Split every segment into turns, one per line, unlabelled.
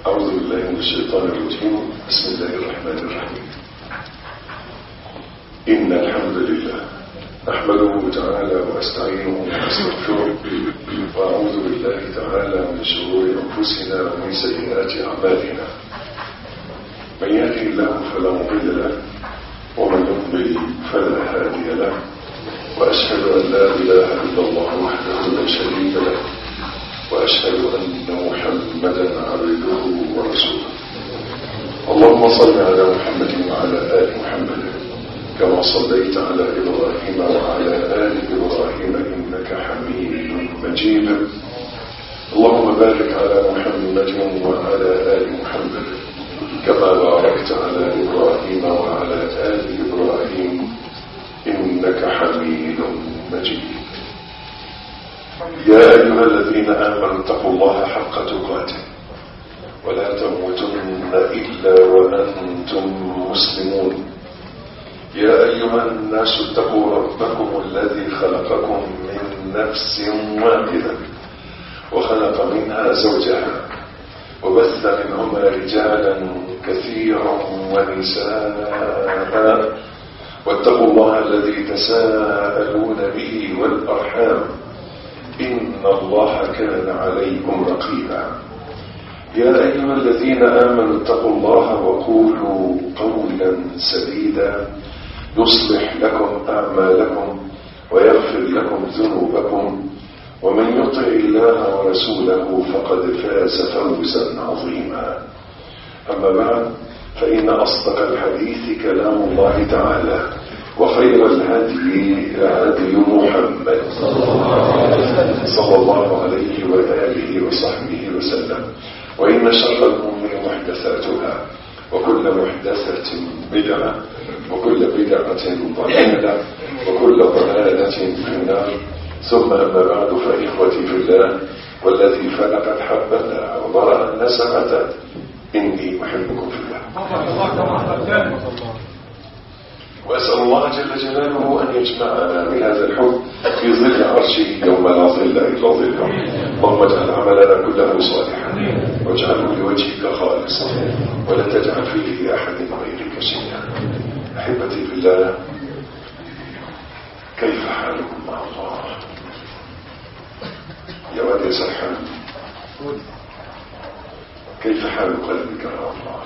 أعوذ بالله من الشيطان الرجيم بسم الله الرحمن الرحيم إن الحمد لله نحمده تعالى واستعينه واستغفره وأعوذ بالله تعالى من شرور أنفسنا ومن سيئات أعمالنا من يهده الله فلا مضل له ومن يضلل فلا هادي له وأشهد أن لا إله إلا الله وحده لا شريك له وأشهد أن محمدا عبده ورسوله اللهم صل على محمد وعلى آل محمد كما صليت على إبراهيم وعلى آل إبراهيم إنك حميد مجيد اللهم بارك على محمد وعلى آل محمد كما باركت على إبراهيم وعلى آل إبراهيم إنك حميد مجيد يا أيها الذين آمنوا اتقوا الله حق تقاته ولا تموتن إلا وأنتم مسلمون يا أيها الناس اتقوا ربكم الذي خلقكم من نفس واحدة وخلق منها زوجها وبث منهما رجالا كثيرا ونساء واتقوا الله الذي تساءلون به والأرحام إن الله كان عليكم رقيبا يا أيها الذين آمنوا اتقوا الله وقولوا قولا سديدا يصلح لكم أعمالكم ويغفر لكم ذنوبكم ومن يطع الله ورسوله فقد فاز فوزا عظيما أما بعد فإن أصدق الحديث كلام الله تعالى وخير الهدي هدي محمد صلى الله عليه وآله وصحبه وسلم وإن شر الأمور محدثاتها وكل محدثة بدعة وكل بدعة ضلالة وكل ضلالة في النار ثم أما بعد فإخوتي في الله والذي فلق الحبة وبرأ النسمة إني أحبكم في الله وأسأل الله جل جلاله أن يجمعنا بهذا الحب في ظل عرشه يوم لا ظل إلا ظله اللهم اجعل عملنا كله صالحا واجعله لوجهك خالصا ولا تجعل فيه لأحد غيرك شيئا أحبتي في الله كيف حالكم مع الله يا ولد سرحان كيف حال قلبك مع الله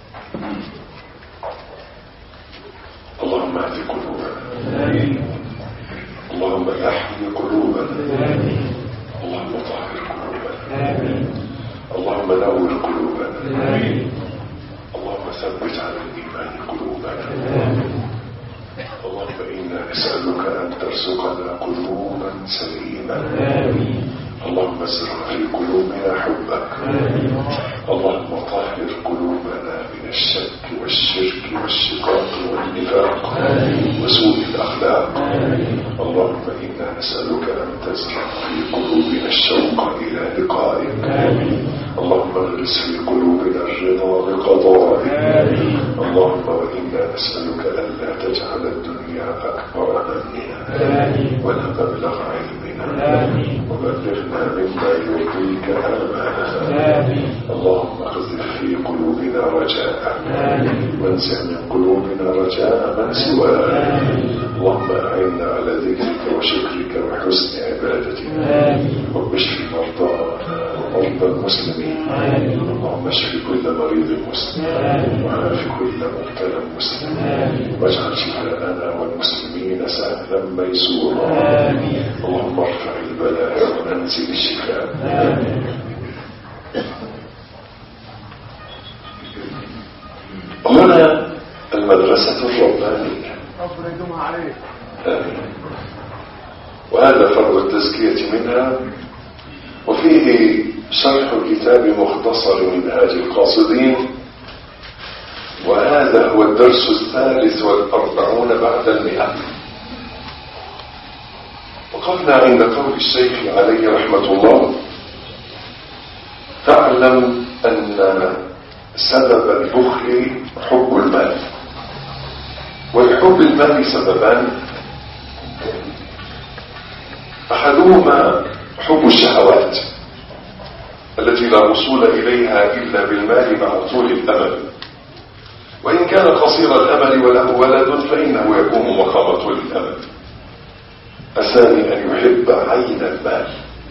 اللهم اهد قلوبنا اللهم احيي قلوبنا اللهم طهر قلوبنا اللهم نور قلوبنا اللهم ثبت على الايمان قلوبنا اللهم انا نسالك ان ترزقنا قلوبا سليمه اللهم ازرع في قلوبنا حبك اللهم طهر قلوبنا من الشك والشرك والشقاق والنفاق وسوء الاخلاق اللهم انا نسالك ان تزرع في قلوبنا الشوق الى لقائك اللهم اغرس في قلوبنا الرضا بقضائك اللهم وانا نسالك الا تجعل الدنيا اكبر همنا ولا مبلغ علمنا وبلغنا مما يرضيك آمالنا اللهم اخذف في قلوبنا رجاء وانزع من قلوبنا رجاء من سواك اللهم أعنا على ذكرك وشكرك وحسن عبادتك رب اشف مرضانا ومرضى المسلمين اللهم اشف كل مريض مسلم وعاف كل مبتلى مسلم واجعل شفاءنا والمسلمين سهلا ميسورا اللهم ارفع البلاء وانزل الشفاء هنا المدرسة الربانية
أفردهم عليك
آمين. وهذا فرض التزكية منها وفيه شرح كتاب مختصر منهاج القاصدين وهذا هو الدرس الثالث والأربعون بعد المئة وقفنا عند قول الشيخ عليه رحمة الله فاعلم أن سبب البخل حب المال ولحب المال سببان أحدهما حب الشهوات التي لا وصول إليها إلا بالمال مع طول الأمل وإن كان قصير الأمل وله ولد فإنه يقوم مقام طول الأمل الثاني أن يحب عين المال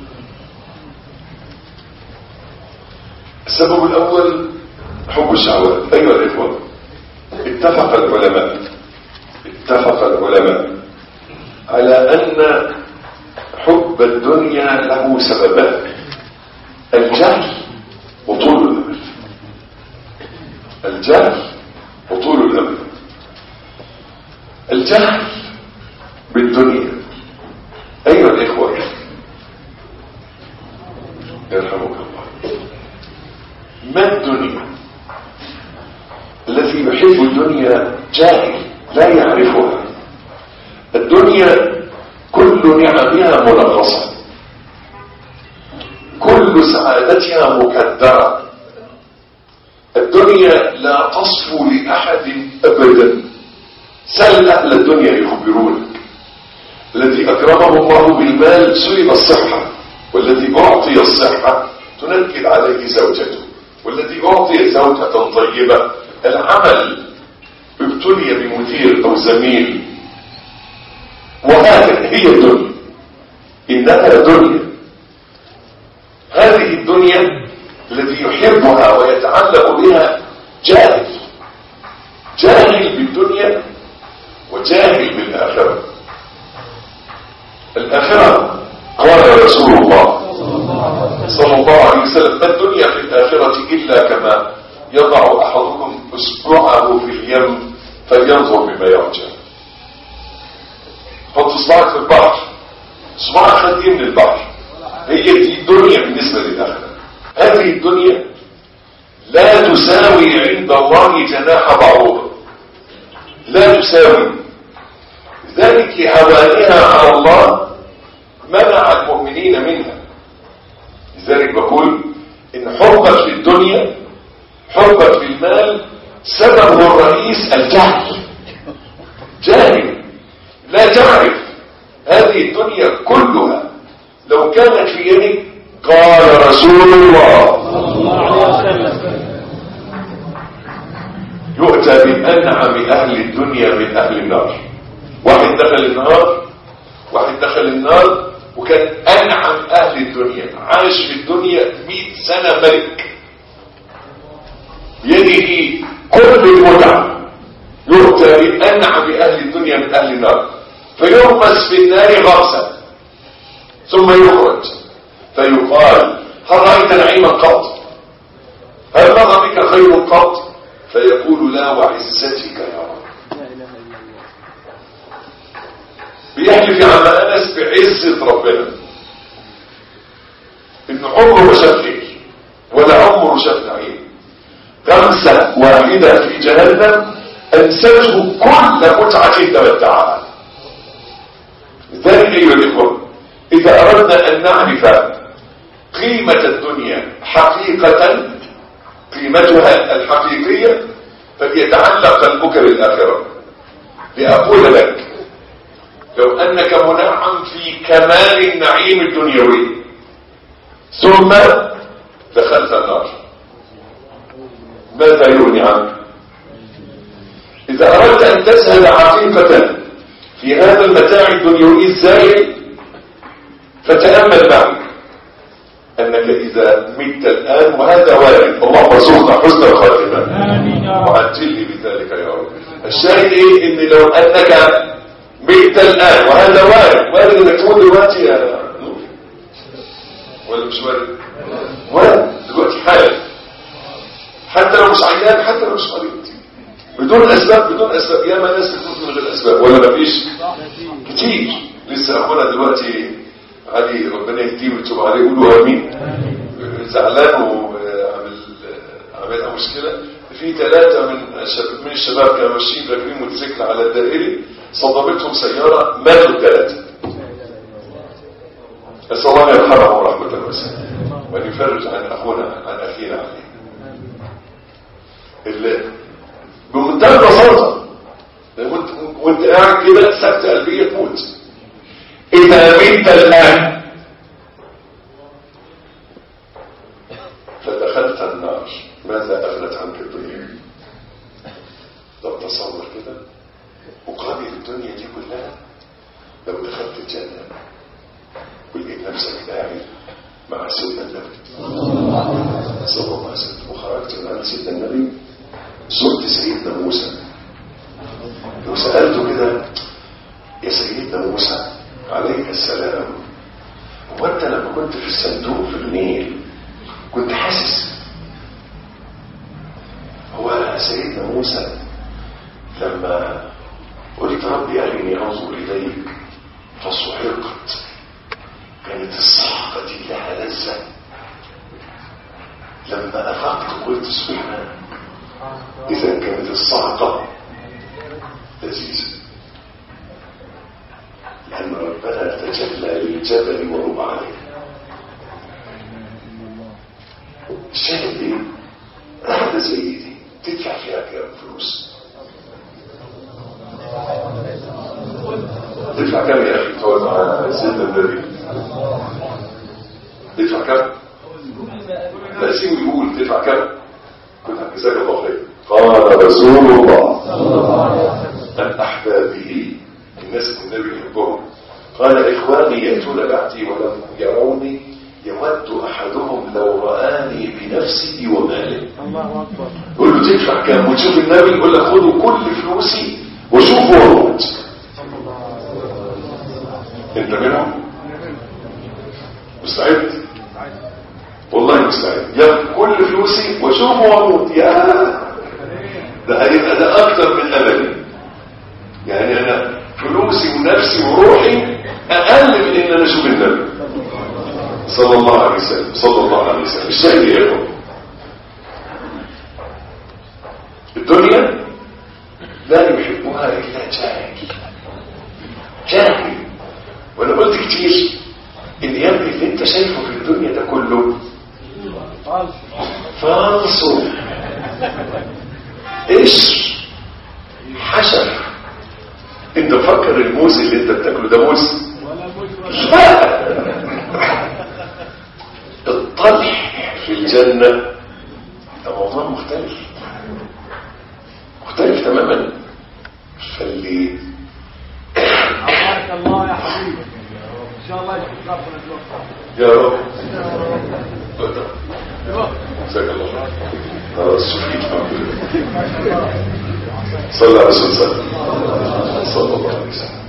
السبب الأول حب الشهوات أيها الإخوة اتفق العلماء اتفق العلماء على أن حب الدنيا له سببان الجهل وطول الأمل الجهل وطول الأمل الجهل بالدنيا أيها الإخوة يرحمك الله ما الدنيا الذي يحب الدنيا جاهل لا يعرفها الدنيا كل نعمها ملخصة كل سعادتها مكدرة الدنيا لا تصفو لأحد أبدا سل أهل الدنيا يخبرونك الذي أكرمه الله بالمال سئل الصحة والذي أعطي الصحة تنكد عليه زوجته والذي أعطي زوجة طيبة العمل ابتلي بمدير أو زميل وهذا هي الدنيا إنها دنيا هذه الدنيا الذي يحبها ويتعلق بها جاهل جاهل بالدنيا وجاهل بالآخرة الآخرة قال رسول الله صلى الله عليه وسلم ما الدنيا في الآخرة إلا كما يضع أحدكم إصبعه في اليم فلينظر بما يرجع حط إصبعك في البحر إصبعك خدين من البحر هي دي الدنيا بالنسبة للآخرة هذه الدنيا لا تساوي عند الله جناح بعوضة لا تساوي ذلك هوانها على الله منع المؤمنين منها لذلك بقول ان حبك في الدنيا حبك في المال سببه الرئيس الجهل جاهل لا تعرف هذه الدنيا كلها لو كانت في يدك قال رسول الله يؤتى بأنعم أهل الدنيا من أهل النار واحد دخل النار واحد دخل النار وكان أنعم أهل الدنيا عاش في الدنيا مئة سنة ملك بيده كل المتع يؤتى بأنعم أهل الدنيا من أهل النار فيغمس في النار غمسا ثم يخرج فيقال هل رأيت نعيما قط هل مر بك خير قط فيقول لا وعزتك يا رب بيحلف عن انس بعزة ربنا ان عمره ما شاف خير ولا عمره شاف نعيم غمسة واحدة في جهنم انسته كل متعة تمتعها لذلك ايها الاخوة اذا اردنا ان نعرف قيمة الدنيا حقيقة قيمتها الحقيقية فليتعلق قلبك بالآخرة لأقول لك لو أنك منعم في كمال النعيم الدنيوي ثم دخلت النار ماذا يغني عنك إذا أردت أن تسهل حقيقة في هذا المتاع الدنيوي الزائل فتأمل معي أنك إذا مت الآن وهذا وارد اللهم ارزقنا حسن الخاتمة وعجل لي بذلك يا رب الشاهد إيه إن لو أنك مت الآن وهذا وارد وارد إنك تقول دلوقتي يا نور ولا مش وارد وارد دلوقتي حالا حتى لو مش عيان حتى لو مش مريض بدون أسباب بدون أسباب ياما ناس بتموت من غير أسباب ولا مفيش كتير لسه أخونا دلوقتي علي ربنا يهديه ويتوب عليه يقولوا امين زعلان وعمل عملها مشكله في ثلاثه من الشباب من الشباب كانوا ماشيين راكبين موتوسيكل على الدائري صدمتهم سياره ماتوا الثلاثه نسال الله يرحمهم رحمه واسعه وان يفرج عن اخونا عن اخينا عليه اللي بمنتهى البساطه وانت قاعد كده سكته قلبيه تموت إذا مت الآن طب تصور كده مقابل الدنيا دي كلها لو دخلت الجنة ولقيت نفسك قاعد مع سيدنا النبي صلى الله عليه وسلم وخرجت من عند سيدنا النبي زرت سيدنا موسى لو سألته كده يا سيدنا موسى عليك السلام هو انت لما كنت في الصندوق في النيل كنت حاسس هو سيدنا موسى لما قلت ربي أرني أنظر إليك فصعقت كانت الصعقة دي لها لذة لما أفقت قلت سبحانك إذا كانت الصعقة لذيذة لأن ربنا تجلى للجبل ورب عليه الشاهد ايه؟ واحدة زي دي تدفع فيها كام فلوس تدفع كام يا أخي تقعد مع سيدنا النبي تدفع كام؟ لا سيبه يقول تدفع كام؟ كنت جزاك الله خير قال رسول الله عن أحبابه الناس النبي يحبهم قال إخواني يأتون بعدي ولم يروني يود أحدهم لو رآني بنفسه وماله
الله أكبر
يقول له تدفع كام وتشوف النبي يقول لك خدوا كل فلوسي وشوفوا وروت انت منهم مستعد والله مستعد يا كل فلوسي وشوفوا وروت يا ده هيبقى ده اكتر من املي يعني انا فلوسي ونفسي وروحي اقل من ان انا اشوف النبي صلى الله عليه وسلم صلى الله عليه وسلم الشاهد يا اخوان الدنيا لا يحبها الا جاهل جاهل وانا قلت كتير ان يا ابني اللي انت شايفه في الدنيا ده كله
خالص
فالصو قشر حشر انت فكر الموز اللي انت بتاكله ده موز
ولا مش ولا
لا الطلح في الجنة ده موضوع مختلف مختلف تماما فاللي
بارك الله يا حبيبي ان شاء الله يشفيك ربنا يوفقك
يا رب
يوفقك.
جزاك الله خير خلاص شفيت الحمد لله صلى على رسول صلى صلى الله عليه وسلم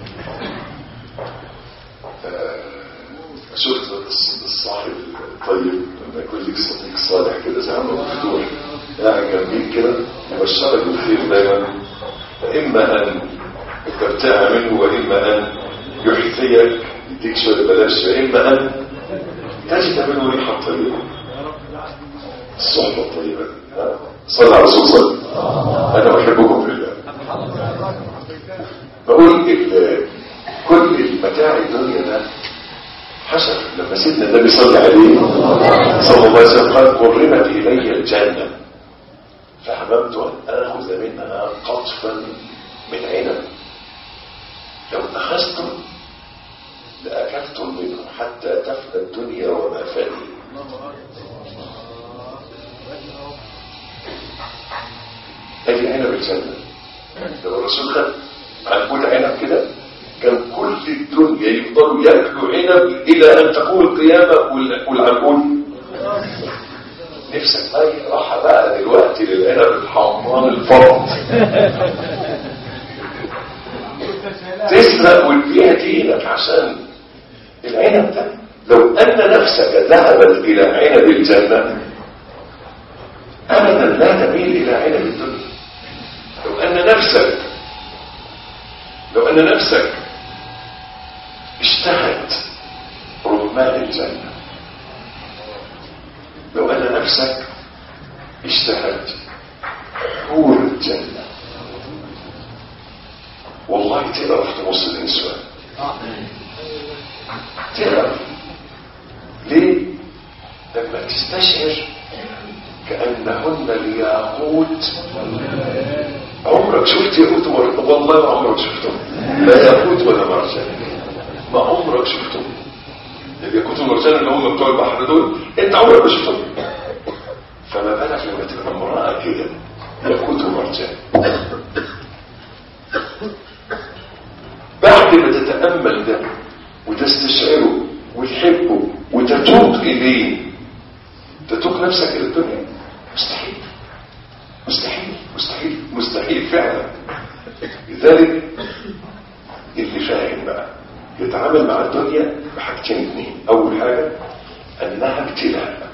آه، شفت الص- الصاحب الطيب لما يكون لك صديق صالح كده زي عم الفتوح قاعد جنبيك كده يبشرك بالخير دايما فإما أن تبتاع منه وإما أن يحثيك يديك شوية بلاش وإما أن تجد منه ريحة طيبة الصحبة الطيبة ها؟ صلى على رسول صلى أنا أحبكم في الله بقول ال- كل المتاع الدنيا ده حسب لما سيدنا النبي صلى عليه صلى الله عليه وسلم قال قربت إلي الجنة فحببت أن آخذ منها قطفا من عنب لو أخذتم لأكلتم منه حتى تفنى الدنيا وما فاني ادي عنب الجنة لو الرسول خد عنقود عنب كده كان كل الدنيا يفضلوا ياكلوا عنب الى ان تقوم القيامة وال- والعنقود نفسك بقى راحة بقى دلوقتي للعنب الحمار الفرد تسرق وتبيع دينك عشان العنب ده لو ان نفسك ذهبت الى عنب الجنة ابدا لا تميل الى عنب الدنيا لو ان نفسك لو ان نفسك اشتهت رمان الجنة لو ان نفسك اشتهت حور الجنة والله تقدر تبص الانسان تقدر ليه لما تستشعر كأنهن الياقوت عمرك شفت ياقوت مرة والله ما عمرك شفتهم لا ياقوت ولا مرجان ما عمرك شفتهم الياقوت والمرجان اللي هم بتوع البحر دول انت عمرك ما شفتهم فما بالك لما تبقى امرأة كده ياقوت ومرجان حاجة لذلك اللي فاهم بقى يتعامل مع الدنيا بحاجتين اتنين اول حاجة انها ابتلاء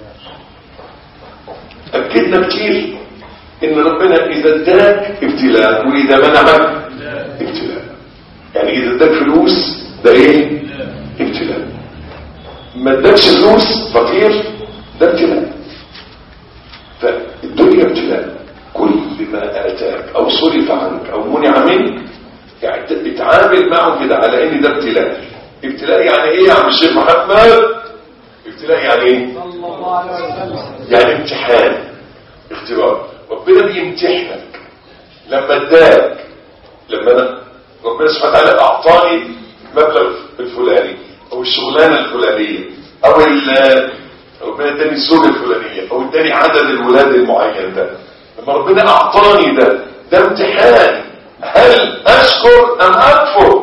اكدنا كتير ان ربنا اذا اداك ابتلاء واذا منعك ابتلاء يعني اذا اداك فلوس ده ايه ابتلاء ما اداكش فلوس فقير ده ابتلاء فالدنيا ابتلاء كل ما اتاك او صرف عنك او منع منك يعني اتعامل معه كده على ان ده ابتلاء ابتلاء يعني ايه يا عم الشيخ محمد ابتلاء يعني ايه
صلى الله عليه وسلم
يعني امتحان اختبار ربنا بيمتحنك لما اداك لما انا ربنا سبحانه وتعالى اعطاني المبلغ الفلاني او الشغلانه الفلانيه او ال- ربنا اداني الزوجه الفلانيه او اداني عدد الولاد المعين ده لما ربنا اعطاني ده ده امتحان هل اشكر ام اكفر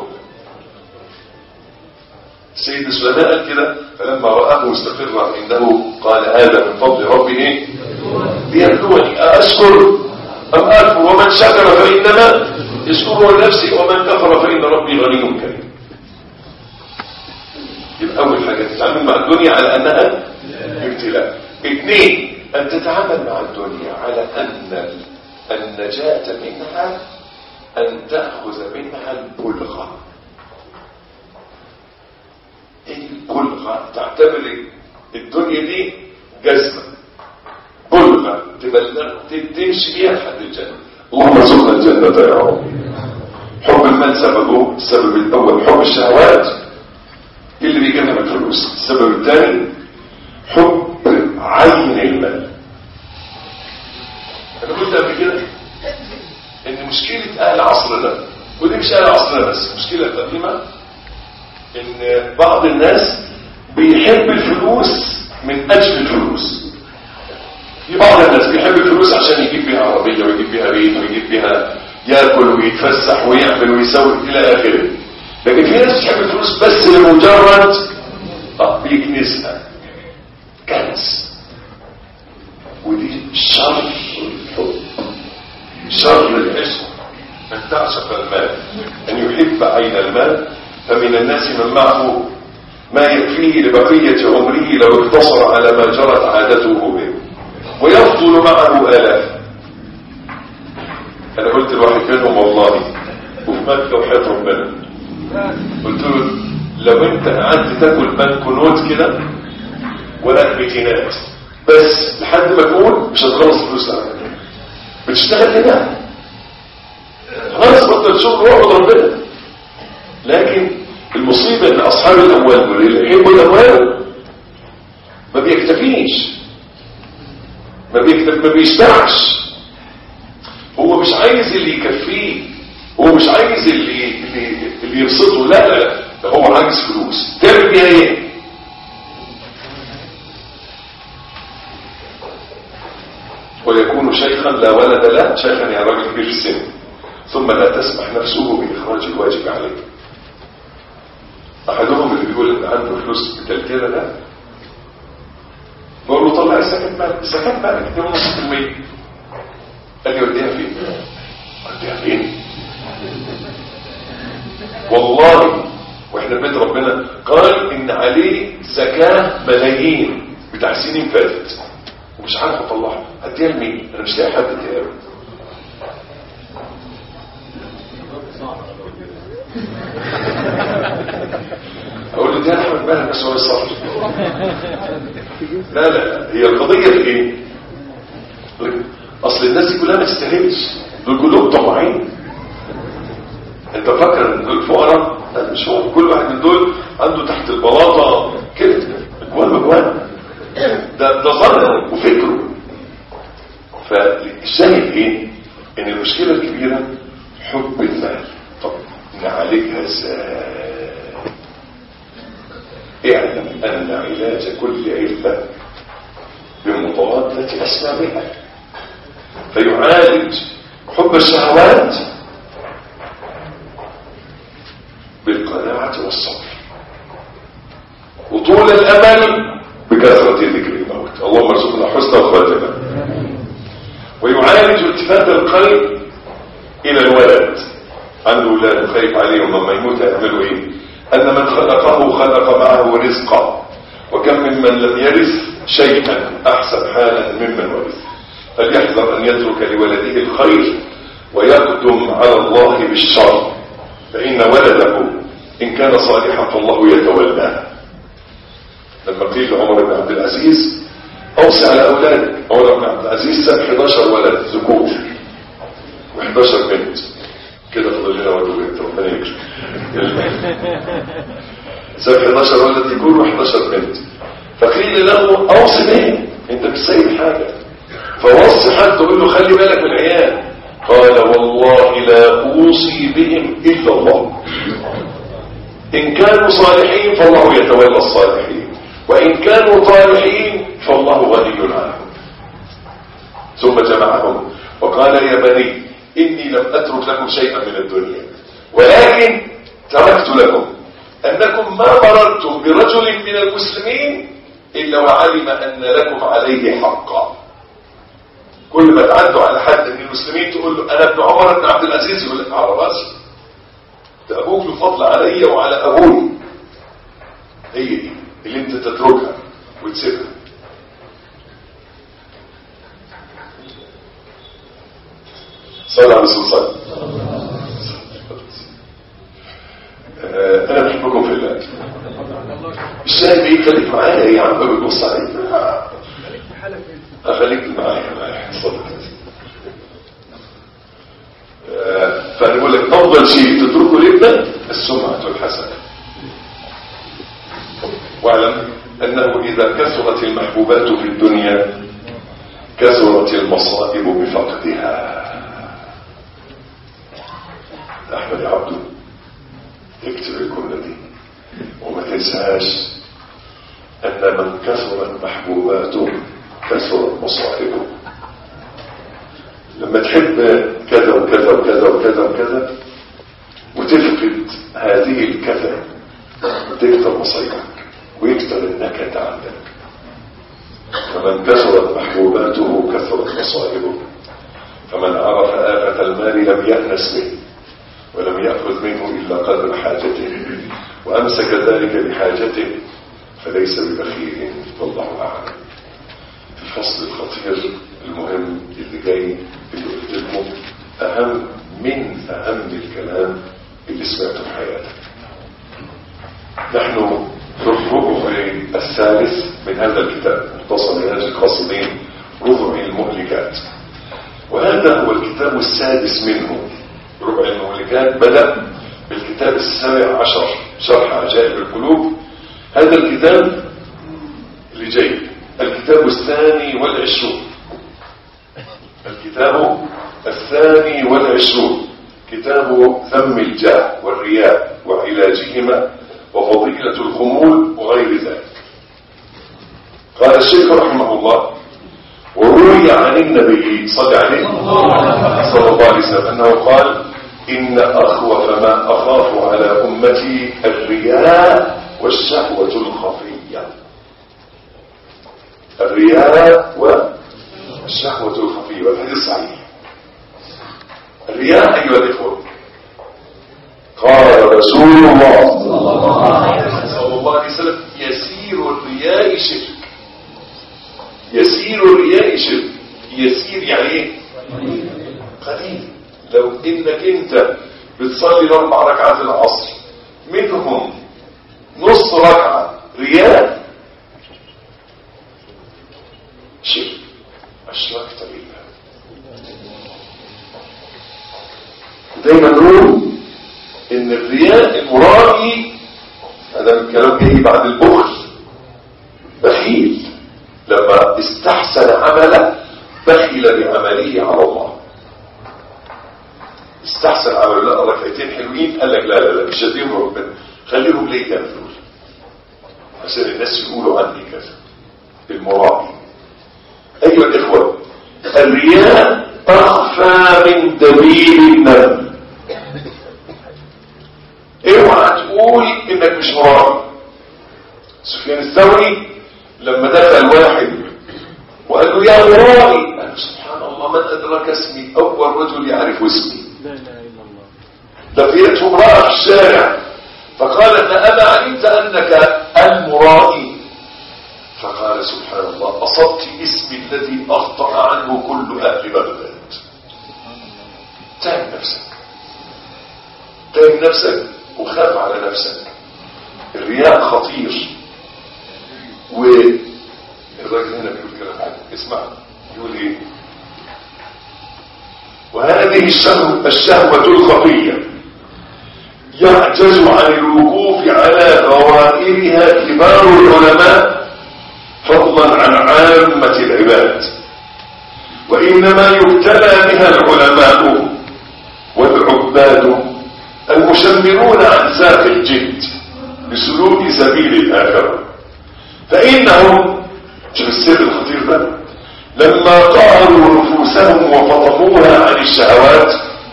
سيد سليمان قال كده فلما رآه مستقرا عنده قال هذا من فضل ربي ايه ليبلوني أأشكر أم أكفر ومن شكر فإنما يشكر لنفسه ومن كفر فإن ربي غني كريم يبقى أول حاجة تتعامل مع الدنيا على أنها ابتلاء اثنين أن تتعامل مع الدنيا على أن النجاة منها أن تأخذ منها البلغة البلغة تعتبر الدنيا دي جزمة بلغة تبلغ تمشي بيها لحد الجنة اللهم ارزقنا الجنة يا رب حب المال سببه السبب الأول حب الشهوات اللي بيجيبها الفلوس السبب الثاني حب عين المال انا قلت قبل كده ان مشكلة اهل عصرنا ودي مش اهل عصرنا بس مشكلة قديمة ان بعض الناس بيحب الفلوس من اجل الفلوس في بعض الناس بيحب الفلوس عشان يجيب بيها عربية ويجيب بيها بيت ويجيب بيها ياكل ويتفسح ويعمل ويسوي الى اخره لكن في ناس بتحب الفلوس بس لمجرد اه بيكنسها كنس ودي شر الحب شر العشق أن تعشق المال أن يحب عين المال فمن الناس من معه ما يكفيه لبقية عمره لو اقتصر على ما جرت عادته به ويفضل معه آلاف أنا قلت لواحد منهم والله وفي مكة وحياة ربنا قلت له لو أنت قعدت تاكل بنكنوت كده ولا ميتينات بس لحد ما تقول مش هتخلص الفلوس اللي عندك بتشتغل هنا خلاص بطل شغل واقعد ربنا لكن المصيبة ان اصحاب الاموال واللي يحبوا الاموال ما بيكتفيش ما بيكتف ما بيشبعش هو مش عايز اللي يكفيه هو مش عايز اللي اللي, اللي يبسطه لا لا لا ده هو عايز فلوس تعمل بيها ايه ويكون شيخا لا ولد له شيخا يعني راجل كبير في السن ثم لا تسمح نفسه بإخراج الواجب عليه أحدهم اللي بيقول إن عنده فلوس بتلتيرة ده بقول له طلع السكن مالك السكن مالك 2.5% قال لي وديها فين؟ وديها فين؟ والله واحنا بيت ربنا قال ان عليه زكاة ملايين بتاع سنين فاتت ومش عارف اطلعها اديها لمين انا مش لاقي حد اديها له اقول له اديها لاحمد مالك بس هو يصرف لا لا لا هي القضيه في ايه اصل الناس دي كلها ما تستاهلش دول كلهم طماعين انت فاكر ان دول فقراء لا مش هو كل واحد من دول عنده تحت البلاطه كده اجوان بجوان ده ده ظنه وفكره فالشاهد ايه ان المشكله الكبيره حب المال طب نعالجها ازاي اعلم ان علاج كل علة بمضادة اسبابها فيعالج حب الشهوات بالقناعة والصبر وطول الامل بكثرة ذكر الموت اللهم ارزقنا حسن الخاتمة ويعالج التفات القلب عنده اولاد خايف عليهم لما يموت هيعملوا ايه ان من خلقه خلق معه رزقا وكم ممن لم يرث شيئا احسن حالا ممن ورث فليحذر ان يترك لولده الخير ويقدم على الله بالشر فان ولده ان كان صالحا فالله يتولاه لما قيل لعمر بن عبد العزيز اوصي على اولادك عمر بن عبد العزيز ساب 11 ولد ذكور و11 بنت كده فضل لنا ولد وبنت ربنا يكرم ساب 11 ولد ذكور و11 بنت فقيل له اوصي مين انت مش سايب حاجه فوصي حد تقول له خلي بالك من العيال قال والله لا اوصي بهم الا الله ان كانوا صالحين فالله يتولى الصالحين وان كانوا طالحين فالله غني عنهم ثم جمعهم وقال يا بني اني لم اترك لكم شيئا من الدنيا ولكن تركت لكم انكم ما مررتم برجل من المسلمين الا وعلم ان لكم عليه حقا كل ما تعدوا على حد من المسلمين تقول له انا ابن عمر بن عبد العزيز يقول لك على راسي ده ابوك له فضل عليا وعلى ابوي هي دي اللي انت تتركها وتسيبها صلى على رسول صلى آه، انا بحبكم في الله الشاهد ايه خليك معايا يا عم بتبص عليا خليك معايا معايا صدق آه، فانا بقول لك افضل شيء تتركه لابنك السمعه الحسنه واعلم انه اذا كثرت المحبوبات في الدنيا كثرت المصائب بفقدها احمد يا عبدو اكتب الجمله دي وما تنساهاش ان من كثرت محبوباته كثرت مصائبه لما تحب كذا وكذا وكذا وكذا وكذا وتفقد هذه الكثرة تكثر مصيبك ويكثر النكد عندك فمن كثرت محبوباته كثرت مصائبه فمن عرف آفة المال لم يأنس به ولم يأخذ منه إلا قدر حاجته وأمسك ذلك بحاجته فليس ببخيل والله أعلم الفصل الخطير المهم اللي جاي اللي قلت لكم اهم من اهم الكلام اللي سمعته في حياتك نحن في الربع الثالث من هذا الكتاب مختصر منهاج القاصدين ربع المهلكات وهذا هو الكتاب السادس منه ربع المهلكات بدأ بالكتاب السابع عشر شرح عجائب القلوب هذا الكتاب اللي جاي الكتاب الثاني والعشرون الكتاب الثاني والعشرون كتاب ذم الجاه والرياء وعلاجهما وفضيلة الخمول وغير ذلك قال الشيخ رحمه الله وروي عن النبي صلى عليه صلى الله عليه وسلم أنه قال إن أخوف ما أخاف على أمتي الرياء والشهوة الخفية الرياء والشهوة الخفية والحديث صحيح الرياء أيها الإخوة قال رسول الله صلى الله عليه وسلم يسير الرياء شرك يسير الرياء شرك يسير يعني ايه قليل لو انك انت بتصلي الاربع ركعات العصر منهم نص ركعه رياء شرك اشركت بالله دايما نقول ان الرياء المرائي هذا الكلام جاي بعد البخل بخيل لما استحسن عمله بخل بعمله على الله استحسن عمله لا ركعتين حلوين قال لك لا لا لا مش هديهم ربنا خليهم ليه كام دول عشان الناس يقولوا عني كذا المرائي ايها الاخوه الرياء اخفى من دليل النبي اوعى تقول انك مش مرائي سفيان الثوري لما دخل واحد وقال له يا مرائي قال له سبحان الله من ادرك اسمي اول رجل يعرف اسمي
لا اله الا الله
لقيته امرأة في الشارع فقالت أما علمت أنك المرائي فقال سبحان الله أصبت اسمي الذي أخطأ عنه كل أهل بغداد تعب نفسك تعب نفسك وخاف على نفسك الرياء خطير والراجل هنا بيقول كلام حلو اسمع يقول ايه وهذه الشهوة, الشهوة الخفية يعجز عن الوقوف على غوائرها كبار العلماء فضلا عن عامة العباد وإنما يبتلى بها العلماء والعباد المشمرون عن ساق الجد بسلوك سبيل الآخرة فإنهم شوف السر الخطير ده لما قهروا نفوسهم وفطموها عن الشهوات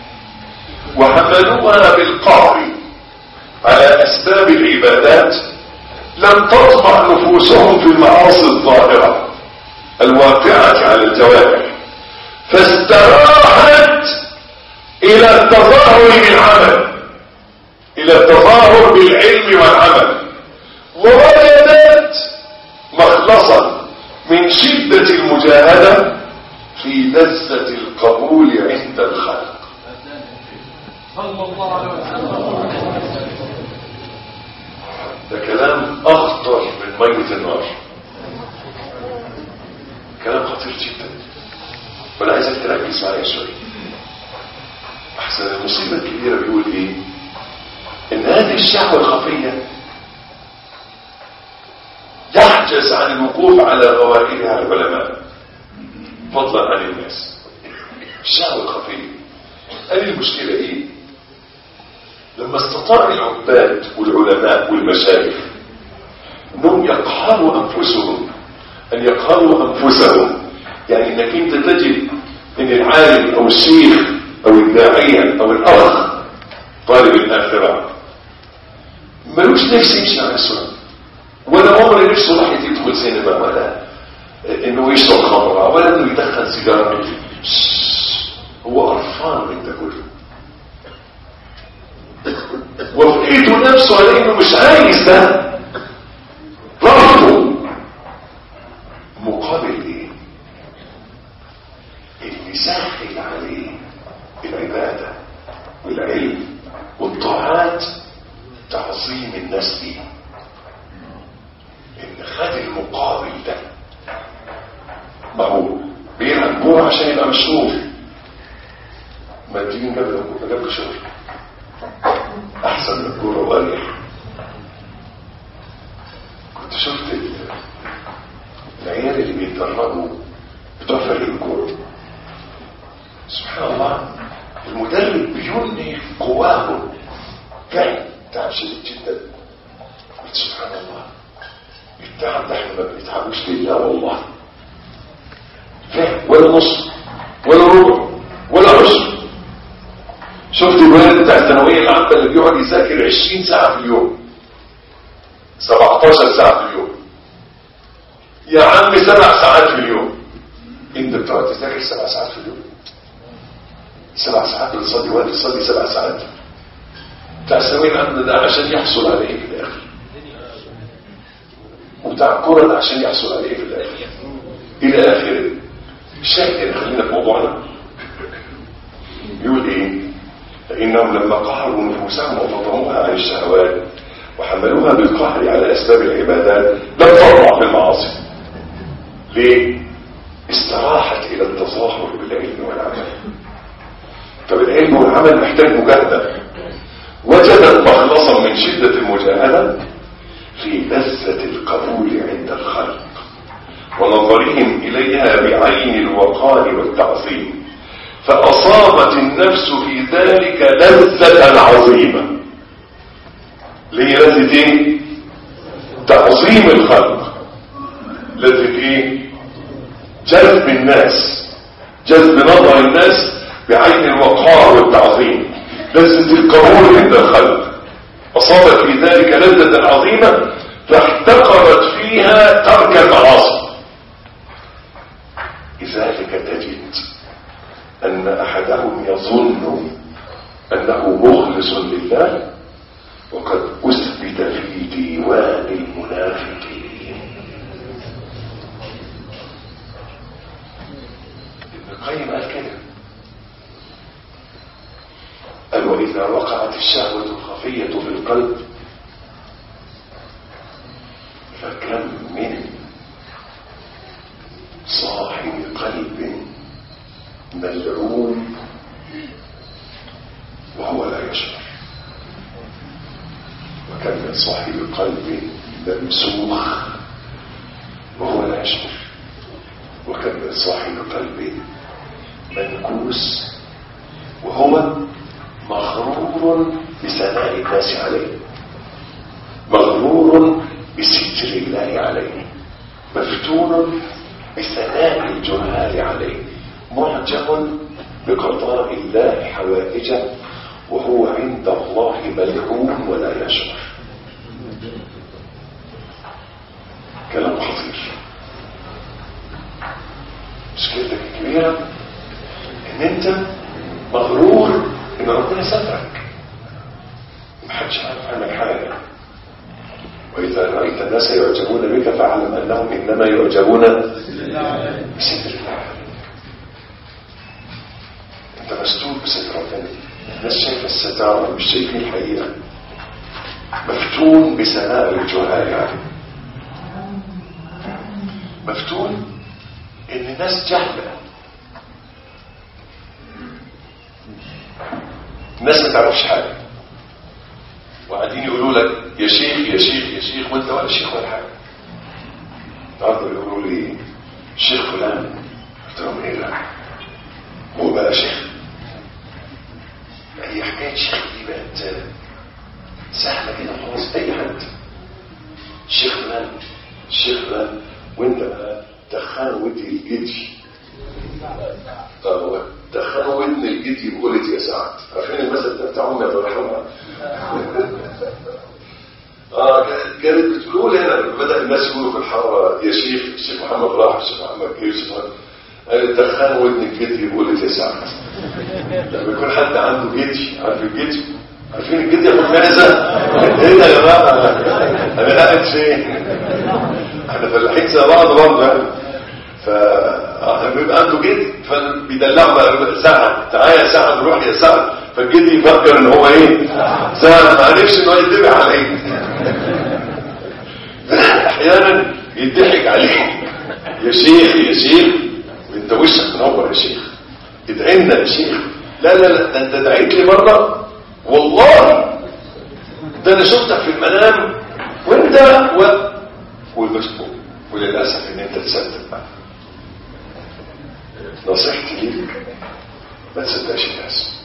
وحملوها بالقهر على أسباب العبادات لم تطمع نفوسهم في المعاصي الظاهرة الواقعة على الجوارح فاستراحت إلى التظاهر بالعمل إلى التظاهر بالعلم والعمل ووجدت مخلصا من شدة المجاهدة في لذة القبول عند الخلق
صلى الله عليه وسلم
ده كلام أخطر من مية النار كلام خطير جدا وانا عايزك تركز معايا شوية احسن المصيبة الكبيرة بيقول ايه ان هذه الشهوة الخفية يحجز عن الوقوف على غوائلها العلماء فضلا عن الناس الشهوة الخفية قال المشكلة ايه لما استطاع العباد والعلماء والمشايخ انهم يقهروا انفسهم ان يقهروا انفسهم يعني انك انت تجد ان العالم او الشيخ او الداعية او الاخ طالب الاخرة ملوش نفس يمشي على السنة ولا عمر نفسه راح يدخل سينما ولا انه يشرب خمرة ولا انه يدخن سيجارة هو قرفان من ده كله وفقيته نفسه على انه مش عايز ده رفضه مقابل ايه اللي سهل عليه العبادة والعلم والطاعات تعظيم الناس دي ان خد المقابل ده ما هو بيلعب كوره عشان يبقى مشهور ما تيجي نجيب له شغل احسن من الكوره واريح كنت شفت ال- العيال اللي بيتدربوا بتوع فريق الكوره سبحان الله المدرب بينهي قواهم كان تعب شديد جدا قلت سبحان الله التعب ده احنا ما بنتعبوش لله والله فاهم ولا نص ولا ربع ولا عشر شفت الولد بتاع الثانويه العامه اللي بيقعد يذاكر 20 ساعه في اليوم 17 ساعه في اليوم يا عم سبع ساعات في اليوم انت بتقعد تذاكر سبع ساعات في اليوم سبع ساعات بتصلي وقت تصلي سبع ساعات بتاع الثانويه العامه ده عشان يحصل على ايه في الاخر وبتاع الكوره ده عشان يحصل على ايه في الاخر الى اخره الشاهد يعني خلينا في موضوعنا يقول ايه فانهم لما قهروا نفوسهم وفطموها عن الشهوات وحملوها بالقهر على اسباب العبادات لم تطلع في المعاصي ليه استراحت الى التظاهر بالعلم والعمل طب العلم والعمل محتاج مجاهده وجدت مخلصا من شده المجاهده في لذه القبول عند الخلق ونظرهم إليها بعين الوقار والتعظيم فأصابت النفس في ذلك لذة عظيمة ليه لذة ايه تعظيم الخلق لذة ايه جذب الناس جذب نظر الناس بعين الوقار والتعظيم لذة القبول عند الخلق أصابت في ذلك لذة عظيمة فاحتقرت فيها ترك المعاصي لذلك تجد أن أحدهم يظن أنه مخلص مخلص لله وقد أثبت في ديوان المنافقين ابن القيم قال كده قال وإذا وقعت الشهوة الخفية في القلب فكم من صاحب قلب ملعون وهو لا يشعر وكم من صاحب قلب ممسوخ وهو لا يشعر وكم من صاحب قلب منكوس وهو مغرور بثناء الناس عليه مغرور بستر الله عليه مفتون بثناء الجهال عليه معجب بقضاء الله حوائجه وهو عند الله ملعون ولا يشعر كلام خطير مشكلتك الكبيرة ان انت مغرور ان ربنا سترك محدش عارف عنك حاجة وإذا رأيت الناس يعجبون بك فاعلم أنهم إنما يعجبون بستر الله أنت مستور بستر ربنا الناس شايفة الستارة مش شايفين الحقيقة مفتون بثناء الجهال عليه مفتون ان الناس جهلة الناس ما تعرفش حاجة وقاعدين يقولوا لك يا شيخ يا شيخ يا شيخ وانت ولا شيخ ولا حاجة النهارده يقولوا لي الشيخ فلان قلت لهم ايه لا هو بقى شيخ هي حكاية شيخ دي بقت سهلة كده خلاص أي حد الشيخ فلان الشيخ فلان وانت بقى دخان ودي الجدي اه دخان ودن الجدي بقولت يا سعد عارفين المثل ده بتاع امي الله يرحمها اه كانت بتقول هنا بدا الناس يقولوا في الحاره يا شيخ الشيخ محمد راح الشيخ محمد جه الشيخ قال دخان ودن الجدي بقولت يا سعد لما يكون حد عنده جدي عارف الجدي عارفين الجدي ياخد معزه ايه يا جماعه انا قاعد فين احنا فلاحين زي بعض برضه يعني ف بيبقى عنده جدي فبيدلعنا سعد تعالى يا سعد روح يا سعد فالجدي يفكر ان هو ايه سعد ما عرفش ان هو يتبع عليه احيانا يضحك عليه يا شيخ يا شيخ وانت وشك منور يا شيخ ادعي لنا يا شيخ لا لا لا ده انت دعيت لي مره والله ده انا شفتك في المنام وانت و... والمسبوق وللاسف ان انت تصدق بقى نصيحتي ليك ما تصدقش الناس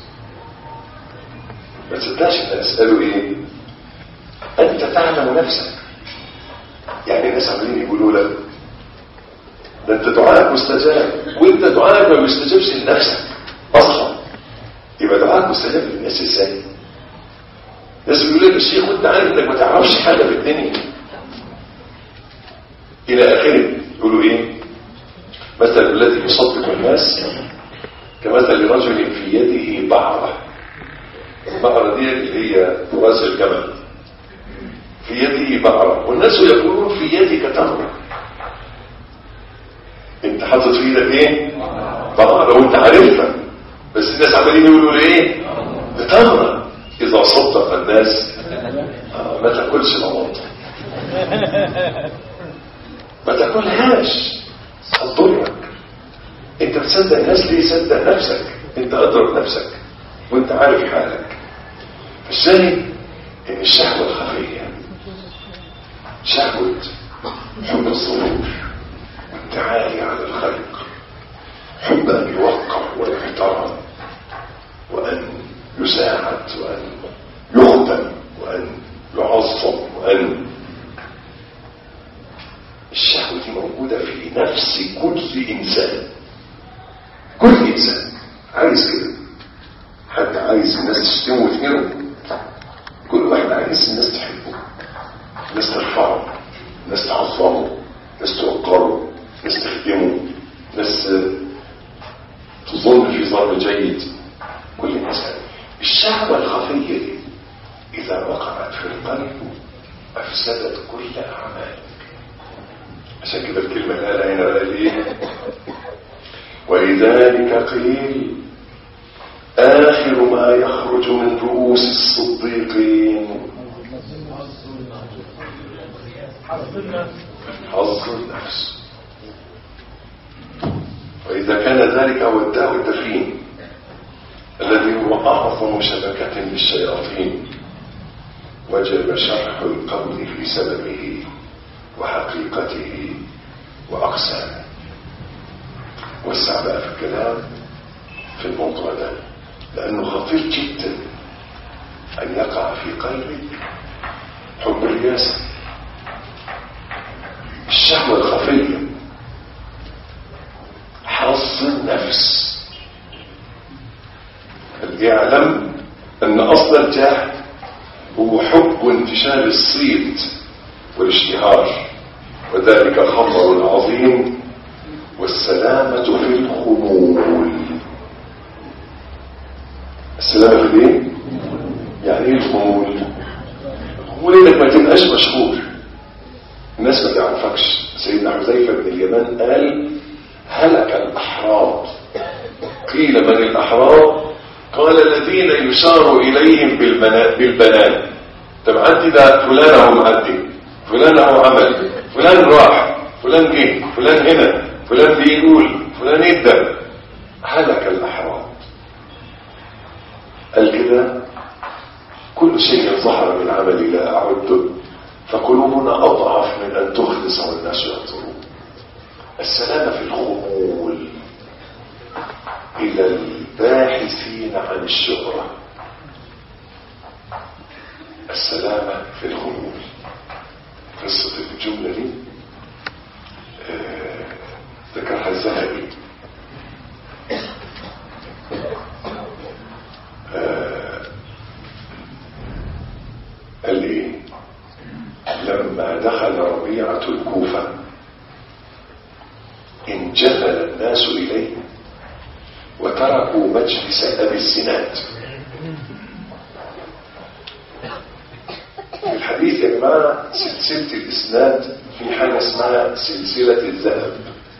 ما تصدقش الناس قالوا ايه انت تعلم نفسك يعني الناس عمالين يقولوا لك ده انت دعائك مستجاب وانت دعائك ما بيستجابش لنفسك اصلا يبقى دعائك مستجاب للناس ازاي الناس بيقول لك الشيخ وانت عارف انك ما تعرفش حاجه في الدنيا الى اخره يقولوا ايه مثل الذي يصدق الناس كمثل رجل في يده بعرة البعرة دي اللي هي راس الجمل في يده بعرة والناس يقولون في يدك تمرة انت حاطط في ايدك ايه بعرة وانت عارفها بس الناس عمالين يقولوا ايه تمرة اذا صدق الناس آه ما تاكلش بلاطه ما تاكلهاش هتضرك انت بتصدق الناس ليه صدق نفسك انت ادرك نفسك وانت عارف حالك الثاني ان الشهوه الخفيه شهوه حب الظهور والتعالي على الخلق حب ان يوقر ويحترم وان يساعد وان يخدم وان يعظم وان الشهوة دي موجودة في نفس كل إنسان كل إنسان عايز كده حد عايز الناس تشتمه وتهنه كل واحد عايز الناس تحبه الناس ترفعه الناس تعظمه الناس توقره الناس تخدمه الناس تظن في ظن جيد كل إنسان الشهوة الخفية دي إذا وقعت في القلب أفسدت كل أعمالك عشان كده الكلمة اللي قالها هنا قال إيه ولذلك قيل آخر ما يخرج من رؤوس الصديقين حظ النفس وإذا كان ذلك هو الداء الدفين الذي هو أعظم شبكة للشياطين وجب شرح القول في سببه وحقيقته وأقسامه وسع بقى في الكلام في الموضوع ده لأنه خطير جدا أن يقع في قلبك حب الرياسة الشهوة الخفية حظ النفس يعلم أن أصل الجهل هو حب انتشار الصيت والاشتهار وذلك خطر عظيم والسلامة في الخمول السلامة في ايه؟ يعني ايه الخمول؟ الخمول انك ما تبقاش مشهور الناس ما تعرفكش سيدنا حذيفة بن اليمان قال هلك الأحرار قيل من الأحرار قال الذين يشار إليهم بالبنا- بالبنان طب عندي ده فلان اهو معدي فلان اهو عمل فلان راح فلان جه فلان هنا فلان بيقول فلان ادى هلك الأحرار قال كده كل شيء ظهر من عملي لا أعده فقلوبنا أضعف من أن تخلص والناس ينظرون السلامة في الخمول إلى الباحثين عن الشهرة السلامة في الخمول قصة الجملة دي آه، ذكرها الذهبي آه، قال ايه لما دخل ربيعة الكوفة انجذب الناس إليه وتركوا مجلس أبي السناد في الحديث يا جماعة سلسلة الإسناد في حاجة اسمها سلسلة الذهب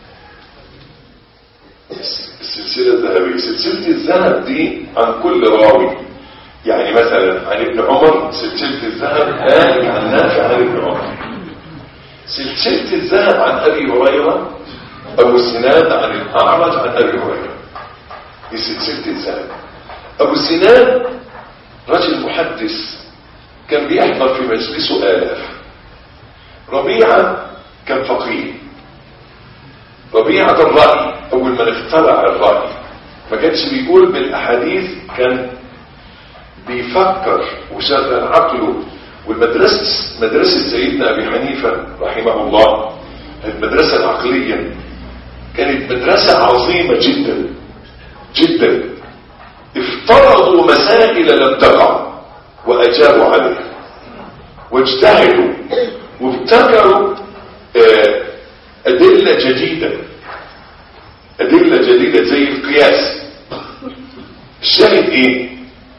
السلسلة الذهبية سلسلة الذهب دي عن كل راوي يعني مثلا عن ابن عمر سلسلة الذهب قال عن نافع عن ابن عمر سلسلة الذهب عن أبي هريرة أبو السناد عن الأعرج عن أبي هريرة دي سلسلة الذهب أبو السناد رجل محدث كان بيحضر في مجلسه آلاف ربيعة كان فقيه ربيعة الرأي أول من اخترع الرأي ما كانش بيقول بالأحاديث كان بيفكر وشغل عقله والمدرسة مدرسة سيدنا أبي حنيفة رحمه الله المدرسة العقلية كانت مدرسة عظيمة جدا جدا افترضوا مسائل لم تقع وأجابوا عليها واجتهدوا وابتكروا آه، أدلة جديدة أدلة جديدة زي القياس الشاهد إيه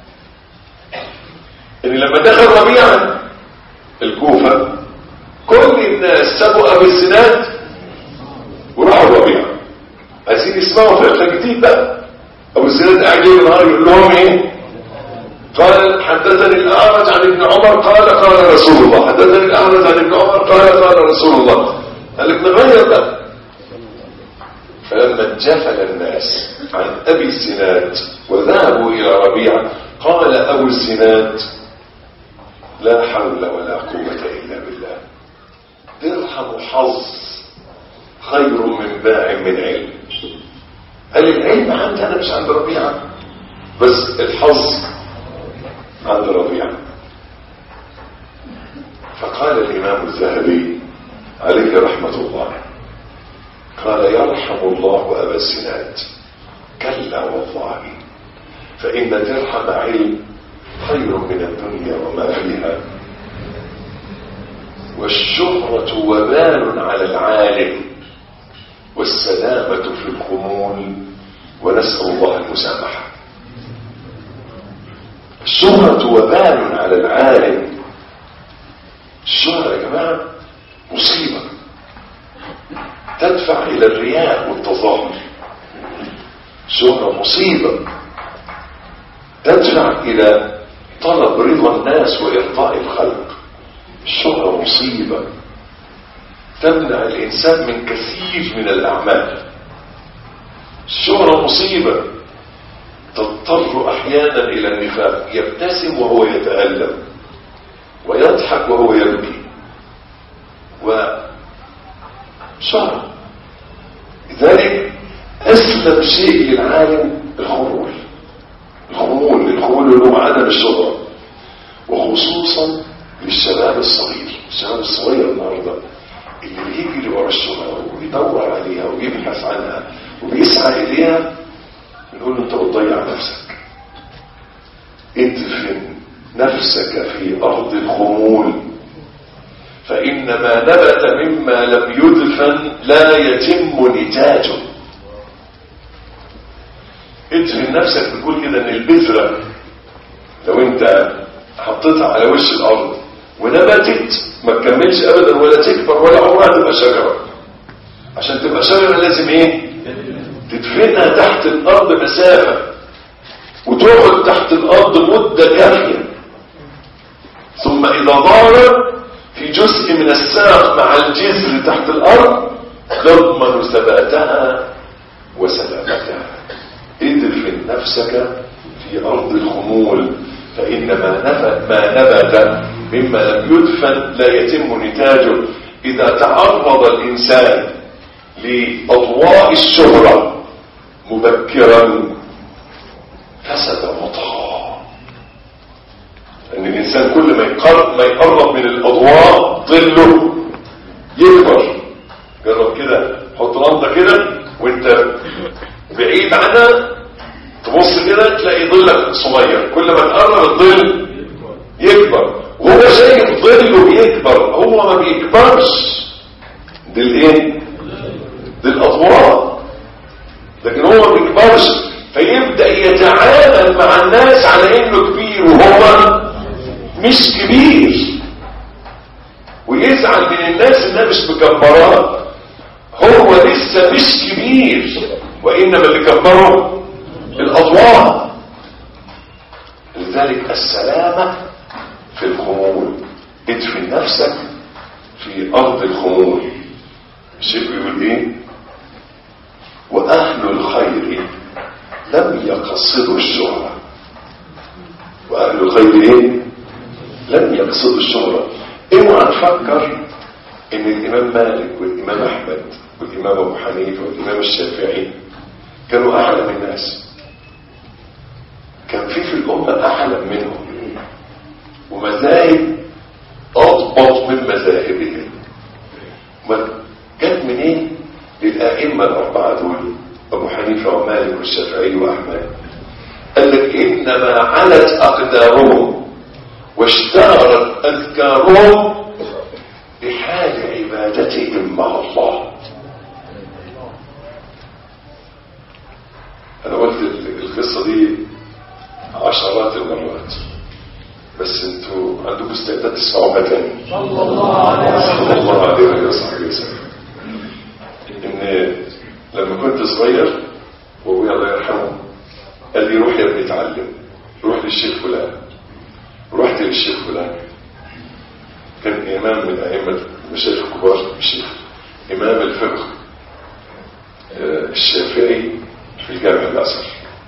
إن لما دخل ربيعا الكوفة كل الناس سابوا أبو الزناد وراحوا ربيعا عايزين يسمعوا فقه جديد بقى أبو الزناد قاعد ليل نهار يقول لهم إيه قال حدثني الأعرج عن ابن عمر قال قال رسول الله حدثني الأعرج عن ابن عمر قال قال رسول الله قال لك نغير بقى فلما انجفل الناس عن أبي الزناد وذهبوا إلى ربيعة قال أبو الزناد لا حول ولا قوة إلا بالله درهم حظ خير من باع من علم هل العلم عندي أنا مش عند ربيعة بس الحظ عند ربيعة فقال الإمام الذهبي عليه رحمة الله قال يرحم الله أبا السناد كلا والله فإن درهم علم خير من الدنيا وما فيها والشهرة وبال على العالم والسلامة في الخمول ونسأل الله المسامحة الشهرة وبال على على العالم الشهرة يا جماعة مصيبة تدفع إلى الرياء والتظاهر شهرة مصيبة تدفع إلى طلب رضا الناس وإرضاء الخلق الشهرة مصيبة تمنع الإنسان من كثير من الأعمال الشهرة مصيبة تضطر أحيانا إلى النفاق يبتسم وهو يتألم ويضحك وهو يبكي وشهرة لذلك أسلم شيء للعالم الخمول الخمول الخمول اللي هو عدم الشهرة وخصوصا للشباب الصغير الشباب الصغير النهارده اللي بيجري ورا الشهرة وبيدور عليها وبيبحث عنها وبيسعى إليها بنقول له انت بتضيع نفسك ادفن نفسك في أرض الخمول فإن ما نبت مما لم يدفن لا يتم نتاجه ادفن نفسك بتقول كده ان البذرة لو انت حطيتها على وش الارض ونبتت ما تكملش ابدا ولا تكبر ولا عمرها تبقى شجرة عشان تبقى شجرة لازم ايه تدفنها تحت الارض مسافة وتقعد تحت الارض مدة كافية ثم اذا ضارت في جزء من الساق مع الجذر تحت الارض تضمن ثباتها وسلامتها ادفن نفسك في ارض الخمول فان ما نبت ما نبت مما لم يدفن لا يتم نتاجه اذا تعرض الانسان لاضواء الشهرة مبكرا فسد مطغى ان الانسان كل ما يقرب ما يقرب من الاضواء ظله يكبر جرب كده حط لمبه كده وانت بعيد عنها تبص كده تلاقي ظلك صغير كل ما تقرب الظل يكبر وهو شايف ظله بيكبر هو ما بيكبرش دي الايه دي الاضواء لكن هو ما بيكبرش فيبدا يتعامل مع الناس على انه كبير وهو مش كبير ويزعل من الناس انها مش مكبراه هو لسه مش كبير وانما اللي كبره الاضواء لذلك السلامة في الخمول ادفن نفسك في ارض الخمول الشيخ بيقول ايه واهل الخير لم يقصدوا الشهرة واهل الخير ايه لم يقصدوا الشهرة اوعى تفكر ان الامام مالك والامام احمد والامام ابو حنيفه والامام الشافعي كانوا اعلم الناس كان في في الامه اعلم منهم ومذاهب اضبط من مذاهبهم ما جت منين للائمه الاربعه دول ابو حنيفه ومالك والشافعي واحمد قال لك انما علت اقدارهم واشتهرت اذكارهم بحال عبادتهم مع الله انا قلت القصة دي عشرات المرات بس انتوا عندكم استعداد تسمعوها تاني
صلى الله عليه
صلى
وسلم
الله عليه وصحبه وسلم ان لما كنت صغير وابويا الله يرحمه قال لي روح يا ابني اتعلم روح للشيخ فلان رحت للشيخ فلان كان امام من ائمه المشايخ الكبار الشيخ امام الفقه آه، الشافعي في الجامع الازهر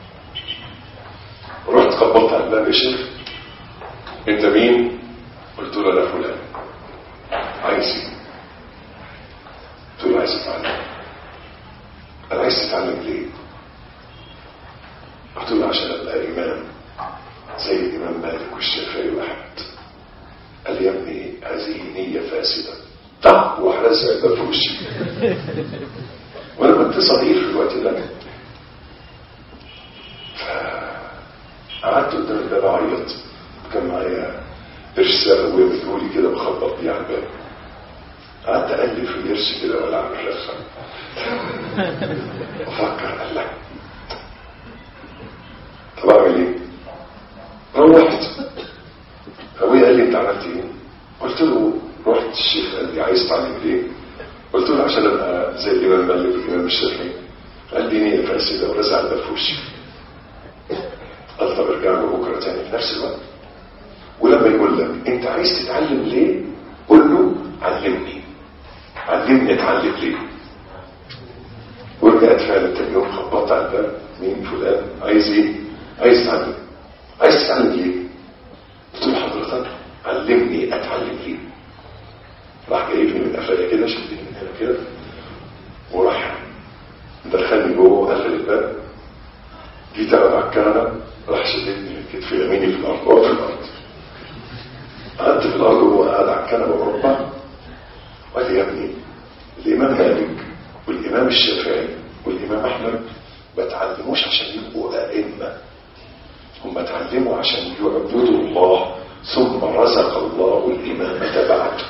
رحت خبطت على الباب يا شيخ انت مين قلت له انا فلان عايز ايه قلت له عايز اتعلم انا عايز تتعلم ليه قلت له عشان ابقى امام زي الامام مالك والشافعي واحمد قال لي يا ابني هذه نيه فاسده طب وحرز الباب في وشي وانا كنت صغير في الوقت ده فقعدت قدام الباب اعيط كان معايا قرش ساق وهي بتقولي كده بخبط بيه على الباب قعدت اقلب في القرش كده ولا اعمل لفه افكر قال لا طب اعمل ايه؟ روحت عايز تتعلم ليه قلت له عشان ابقى زي الامام مالك والامام الشافعي قال لي نيه فاسده ورزع الباب في وشي قال طب ارجع له بكره تاني في نفس الوقت ولما يقول لك انت عايز تتعلم ليه قول له علمني علمني اتعلم ليه ورجعت فعلا تاني يوم خبطت على الباب مين فلان عايز ايه عايز تتعلم عايز تتعلم ليه قلت له حضرتك علمني اتعلم ليه راح جايبني من قفايا كده شدني من هنا كده وراح دخلني جوه وقفل الباب جيت اقعد على الكنبه راح شددني من كتفي يميني في الارض وقف في الارض قعدت في الارض وهو قاعد على الكنبه وربع وقال لي يا ابني الامام مالك والامام الشافعي والامام احمد ما تعلموش عشان يبقوا ائمه هم اتعلموا عشان يعبدوا الله ثم رزق الله الامامه بعد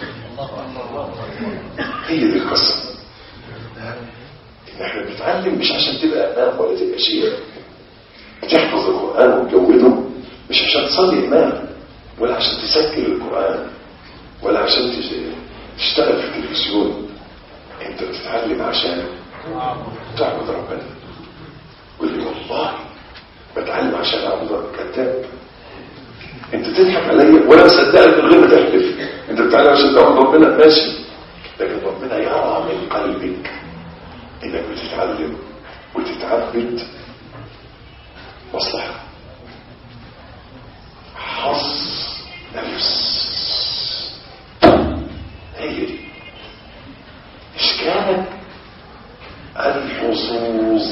هي دي القصه ان احنا بنتعلم مش عشان تبقى امام ولا تبقى شيخ بتحفظ القران وتجوده مش عشان تصلي امام ولا عشان تسجل القران ولا عشان تج- تشتغل في التلفزيون انت بتتعلم عشان تعبد ربنا قول لي والله بتعلم عشان اعبد ربنا كذاب انت تضحك عليا وانا مصدقك من غير ما تحلف انت بتتعلم عشان تعبد ربنا ماشي لكن ربنا يرى من قلبك انك بتتعلم وتتعبد مصلحه حظ نفس هي دي اشكالك الحظوظ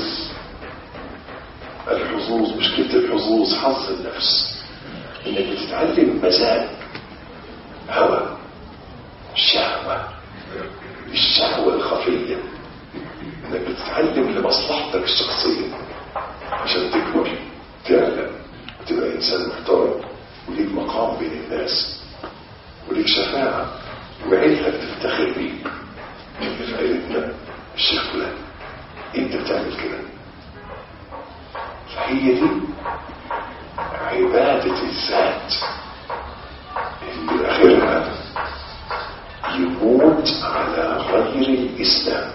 الحظوظ مشكلة الحظوظ حظ النفس انك بتتعلم مزاج هوى شهوة الشهوة الخفية انك بتتعلم لمصلحتك الشخصية عشان تكبر تعلم وتبقى انسان محترم وليك مقام بين الناس وليك شفاعة وعيلتك تفتخر بيك اللي في عيلتنا الشيخ فلان انت بتعمل كده فهي دي عبادة الذات اللي اخرها يموت على غير الاسلام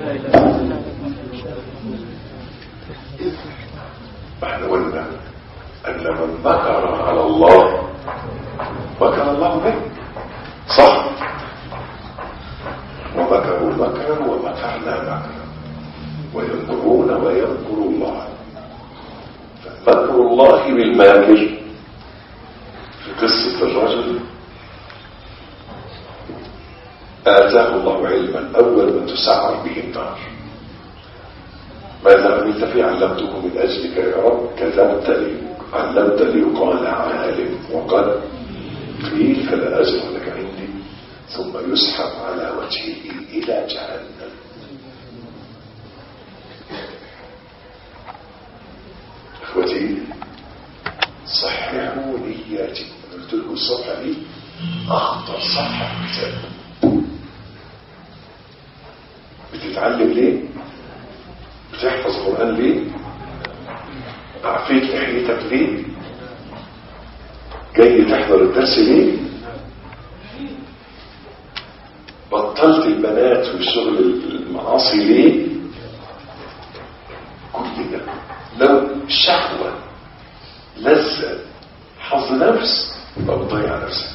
احنا قلنا ان من مكر على الله مكر الله به صح ومكروا مكرا ومكرنا مكرا ويمكرون ويمكر الله فمكر الله بالماكر في قصة الرجل آتاه الله علما أول من تسعر به النار ماذا عملت في علمته من أجلك يا رب كتبت لي علمت لي قال عالم وقال قيل فلا أجر لك عندي ثم يسحب على وجهه إلى جهنم اخوتي صححوا نياتكم قلت لكم الصفحه دي اخطر صفحه في الكتاب بتتعلم ليه بتحفظ قران ليه عفيت لحيتك ليه جاي تحضر الدرس ليه بطلت البنات والشغل المعاصي ليه كل ده لو شهوة لذة حظ نفس يبقى بتضيع نفسك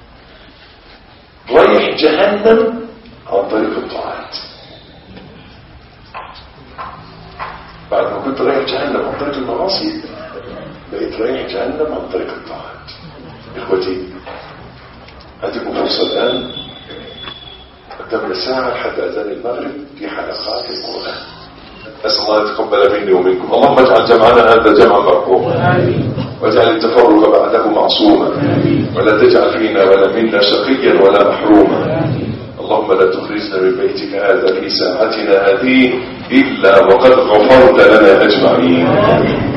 رايح جهنم عن طريق الطاعات بعد ما كنت رايح جهنم عن طريق المعاصي بقيت رايح جهنم عن طريق الطاعات اخوتي اديكم فرصة الان قدامنا ساعة لحد اذان المغرب في حلقات القرآن نسأل الله يتقبل مني ومنكم اللهم اجعل جمعنا هذا جمعا مرحوما واجعل التفرق بعده معصوما ولا تجعل فينا ولا منا شقيا ولا محروما اللهم لا تخرجنا من بيتك هذا في ساعتنا هذه إلا وقد غفرت لنا أجمعين